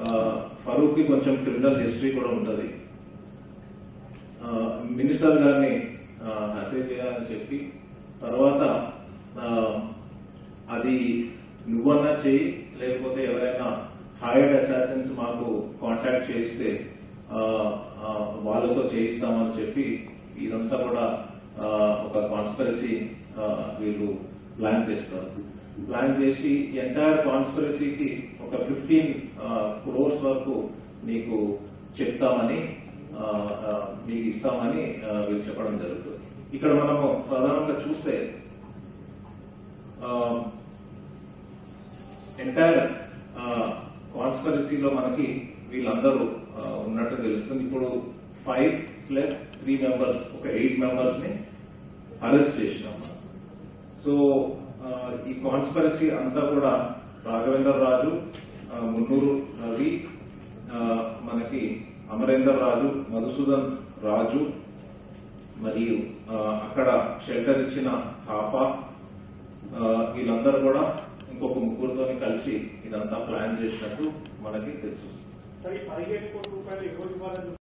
ఫరూక్ కి కొంచెం criminal history కూడా ఉంటుంది మినిస్టర్ గారిని ఆ, హత్య చేయాలని చెప్పి తర్వాత ఆ, అది నువ్వన్నా చేయి లేకపోతే ఎవరైనా హైర్డ్ అసాసిన్స్ మాకు కాంటాక్ట్ చేస్తే ఆ, ఆ, వాళ్ళతో చేయిస్తామని చెప్పి ఇదంతా కూడా ఆ, ఒక కాన్స్పరసీ వీళ్ళు ప్లాన్ చేస్తారు ప్లాన్ చేసి ఎంటైర్ కాన్స్పరసీకి ఒక ఫిఫ్టీన్ క్రోర్స్ వరకు నీకు చెప్తామని ఆ, ఆ, మీకు ఇస్తామని ఆ, వీళ్ళు చెప్పడం జరుగుతుంది ఇక్కడ మనము ప్రధానంగా చూస్తే ఎంటైర్ కాన్స్పరసీలో మనకి వీళ్ళందరూ ఆ, ఉన్నట్టు తెలుస్తుంది ఇప్పుడు ఫైవ్ ప్లస్ త్రీ మెంబర్స్ ఒక ఎయిట్ మెంబర్స్ ని అరెస్ట్ చేసినాం మనం. సో ఆ, ఈ కాన్స్పరసీ అంతా కూడా రాఘవేందర్ రాజు ఆ, మున్నూరు రవి ఆ, మనకి అమరేందర్ రాజు మధుసూదన్ రాజు మరియు ఆ, అక్కడ షెల్టర్ ఇచ్చిన థాపా ఆ, వీళ్ళందరూ కూడా ఇంకొక ముగ్గురుతో కలిసి ఇదంతా ప్లాన్ చేసినట్టు మనకి తెలుసు సరే పదిహేను కోట్ల రూపాయలు ఎవరు ఇవ్వాలని